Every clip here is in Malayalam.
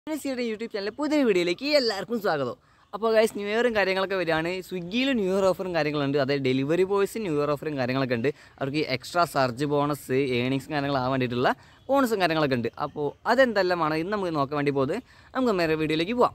സിയുടെ യൂട്യൂബ് ചാനലിലെ പുതിയ വീഡിയോയിലേക്ക് എല്ലാവർക്കും സ്വാഗതം അപ്പോൾ ഗൈസ് ന്യൂ ഇയറും കാര്യങ്ങളൊക്കെ വരികയാണ് സ്വിഗ്ഗിയിൽ ന്യൂ ഇയർ ഓഫറും കാര്യങ്ങളുണ്ട് അതായത് ഡെലിവറി ബോയ്സ് ന്യൂ ഇയർ ഓഫറും കാര്യങ്ങളൊക്കെ ഉണ്ട് അവർക്ക് എക്സ്ട്രാ സർജ് ബോണസ് ഏണിങ്സും കാര്യങ്ങളാകാൻ വേണ്ടിയിട്ടുള്ള ബോണസും കാര്യങ്ങളൊക്കെ ഉണ്ട് അപ്പോൾ അതെന്തെല്ലാമാണ് ഇന്ന് നമുക്ക് നോക്കാൻ വേണ്ടി പോകുന്നത് നമുക്ക് നേരെ വീഡിയോയിലേക്ക് പോവാം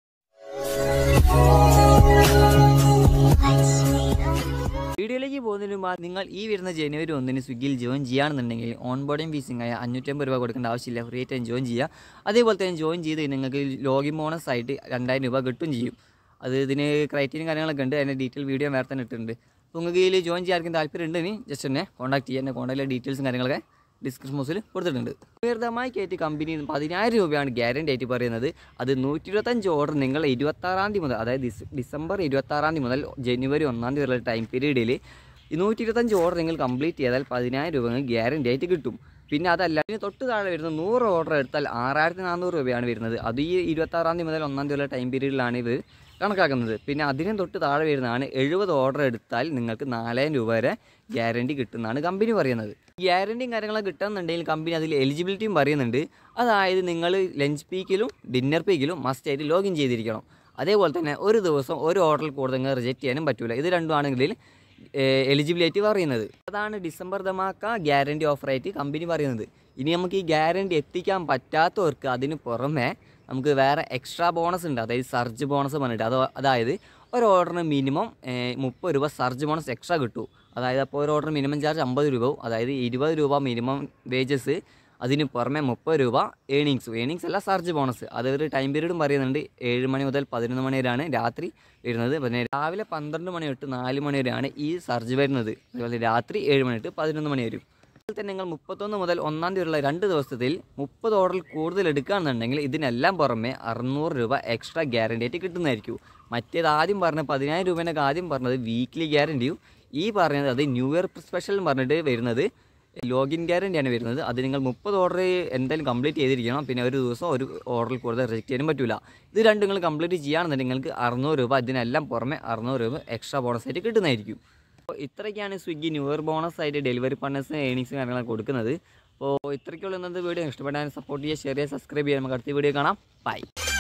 വീഡിയോയിലേക്ക് പോകുന്നതിന് മുമ്പ് നിങ്ങൾ ഈ വരുന്ന ജനുവരി ഒന്നിന് സ്വിഗ്ഗിയിൽ ജോയിൻ ചെയ്യുകയാണെന്നുണ്ടെങ്കിൽ ഓൺ ബോർഡിംഗ് ഫീസിംഗ് ആയ അഞ്ഞൂറ്റമ്പത് രൂപ കൊടുക്കേണ്ട ആവശ്യമില്ല ഫ്രീ ആയിട്ട് ജോയിൻ ചെയ്യുക അതേപോലെ തന്നെ ജോയിൻ ചെയ്ത് നിങ്ങൾക്ക് ലോഗിൻ ബോണസ് ആയിട്ട് രണ്ടായിരം രൂപ കിട്ടും ചെയ്യും അത് ഇതിന് ക്രൈറ്റീരിയം കാര്യങ്ങളൊക്കെ ഉണ്ട് അതിൻ്റെ ഡീറ്റെയിൽ വീഡിയോ വേറെ തന്നെ ഇട്ടിട്ടുണ്ട് അപ്പോൾ നിങ്ങൾക്ക് ഇതിൽ ജോയിൻ ചെയ്യാൻ താല്പര്യം ഉണ്ടെങ്കിൽ ജസ്റ്റ് എന്നെ കോൺടാക്ട് ചെയ്യാൻ എൻ്റെ കോൺടാക്റ്റിലെ ഡീറ്റെയിൽസും കാര്യങ്ങളൊക്കെ ഡിസ്ക്രിപ്ഷൻ ബോക്സിൽ കൊടുത്തിട്ടുണ്ട് ഉയർന്നമായി കയറ്റി കമ്പനി പതിനായിരം രൂപയാണ് ഗ്യാരണ്ടി ആയിട്ട് പറയുന്നത് അത് നൂറ്റി ഇരുപത്തഞ്ച് ഓർഡർ നിങ്ങൾ ഇരുപത്താറാം തീയതി മുതൽ അതായത് ഡിസ് ഡിസംബർ ഇരുപത്താറാം തീയതി മുതൽ ജനുവരി ഒന്നാം തീയതി വരെയുള്ള ടൈം പീരീഡിൽ ഈ നൂറ്റി ഇരുപത്തഞ്ച് ഓർഡർ നിങ്ങൾ കംപ്ലീറ്റ് ചെയ്താൽ പതിനായിരം രൂപ നിങ്ങൾക്ക് ഗ്യാരണ്ടി ആയിട്ട് കിട്ടും പിന്നെ അതല്ല ഇതിന് തൊട്ട് താഴെ വരുന്ന നൂറ് ഓർഡർ എടുത്താൽ ആറായിരത്തി നാനൂറ് രൂപയാണ് വരുന്നത് അത് ഈ ഇരുപത്താറാം തീയതി മുതൽ ഒന്നാം തീയതി വരെ ടൈം പീരീഡിലാണ് ഇത് കണക്കാക്കുന്നത് പിന്നെ അതിനും തൊട്ട് താഴെ വരുന്നതാണ് എഴുപത് ഓർഡർ എടുത്താൽ നിങ്ങൾക്ക് നാലായിരം രൂപ വരെ ഗ്യാരണ്ടി കിട്ടുന്നതാണ് കമ്പനി പറയുന്നത് ഗ്യാരണ്ടിയും കാര്യങ്ങളൊക്കെ കിട്ടുന്നുണ്ടെങ്കിൽ കമ്പനി അതിൽ എലിജിബിലിറ്റിയും പറയുന്നുണ്ട് അതായത് നിങ്ങൾ ലഞ്ച് പീക്കിലും ഡിന്നർ പീക്കിലും മസ്റ്റ് ആയിട്ട് ലോഗിൻ ചെയ്തിരിക്കണം അതേപോലെ തന്നെ ഒരു ദിവസം ഒരു ഓർഡറിൽ കൂടുതൽ നിങ്ങൾ റിജക്റ്റ് ചെയ്യാനും പറ്റില്ല ഇത് രണ്ടും ആണെങ്കിൽ എലിജിബിലിറ്റി പറയുന്നത് അതാണ് ഡിസംബർ ധമാക്ക ഗ്യാരണ്ടി ഓഫറായിട്ട് കമ്പനി പറയുന്നത് ഇനി നമുക്ക് ഈ ഗ്യാരണ്ടി എത്തിക്കാൻ പറ്റാത്തവർക്ക് അതിന് പുറമെ നമുക്ക് വേറെ എക്സ്ട്രാ ബോണസ് ഉണ്ട് അതായത് സർജ് ബോണസ് പറഞ്ഞിട്ട് അത് അതായത് ഒരു ഓർഡറിന് മിനിമം മുപ്പത് രൂപ സർജ് ബോണസ് എക്സ്ട്രാ കിട്ടും അതായത് അപ്പോൾ ഒരു ഓർഡർ മിനിമം ചാർജ് അമ്പത് രൂപവും അതായത് ഇരുപത് രൂപ മിനിമം വേജസ് അതിന് പുറമെ മുപ്പത് രൂപ ഏണിങ്സ് ഏണിങ്സ് അല്ല സർജ് ബോണസ് അത് ഒരു ടൈം പീരീഡും പറയുന്നുണ്ട് ഏഴ് മണി മുതൽ പതിനൊന്ന് മണി വരെയാണ് രാത്രി വരുന്നത് പിന്നെ രാവിലെ പന്ത്രണ്ട് മണി തൊട്ട് നാല് മണി വരെയാണ് ഈ സർജ് വരുന്നത് അതുപോലെ രാത്രി ഏഴ് മണി തൊട്ട് പതിനൊന്ന് മണി വരും അതുപോലെ തന്നെ നിങ്ങൾ മുപ്പത്തൊന്ന് മുതൽ ഒന്നാം തീയതിയുള്ള രണ്ട് ദിവസത്തിൽ മുപ്പത് ഓർഡറിൽ കൂടുതൽ എടുക്കുകയാണെന്നുണ്ടെങ്കിൽ ഇതിനെല്ലാം പുറമെ അറുന്നൂറ് രൂപ എക്സ്ട്രാ ഗ്യാരണ്ടി ആയിട്ട് കിട്ടുന്നതായിരിക്കും മറ്റേത് ആദ്യം പറഞ്ഞ പതിനായിരം രൂപേനൊക്കെ ആദ്യം പറഞ്ഞത് വീക്ക്ലി ഗ്യാരണ്ടിയും ഈ പറഞ്ഞത് അത് ന്യൂ ഇയർ സ്പെഷ്യൽ എന്ന് പറഞ്ഞിട്ട് വരുന്നത് ലോഗിൻ ഗ്യാരണ്ടിയാണ് വരുന്നത് അത് നിങ്ങൾ മുപ്പത് ഓർഡർ എന്തായാലും കംപ്ലീറ്റ് ചെയ്തിരിക്കണം പിന്നെ ഒരു ദിവസം ഒരു ഓർഡറിൽ കൂടുതൽ റിജക്റ്റ് ചെയ്യാനും പറ്റില്ല ഇത് രണ്ടും നിങ്ങൾ കംപ്ലീറ്റ് ചെയ്യുകയാണെന്നുണ്ടെങ്കിൽ നിങ്ങൾക്ക് അറുന്നൂറ് രൂപ ഇതിനെല്ലാം പുറമെ അറുന്നൂറ് രൂപ എക്സ്ട്രാ ബോണസ് ആയിട്ട് കിട്ടുന്നതായിരിക്കും അപ്പോൾ ഇത്രയ്ക്കാണ് സ്വിഗ്ഗി ന്യൂ ഇയർ ബോണസ് ആയിട്ട് ഡെലിവറി പാർട്ണേഴ്സ് ഏണിങ്സും കാര്യങ്ങളൊക്കെ കൊടുക്കുന്നത് അപ്പോൾ ഇത്രയ്ക്കുള്ള ഇന്നത്തെ വീഡിയോ ഇഷ്ടപ്പെട്ടാൽ സപ്പോർട്ട് ചെയ്യുക ഷെയർ ചെയ്യുക സബ്സ്ക്രൈബ് ചെയ്യുക നമുക്ക് അടുത്ത വീഡിയോ കാണാം ബൈ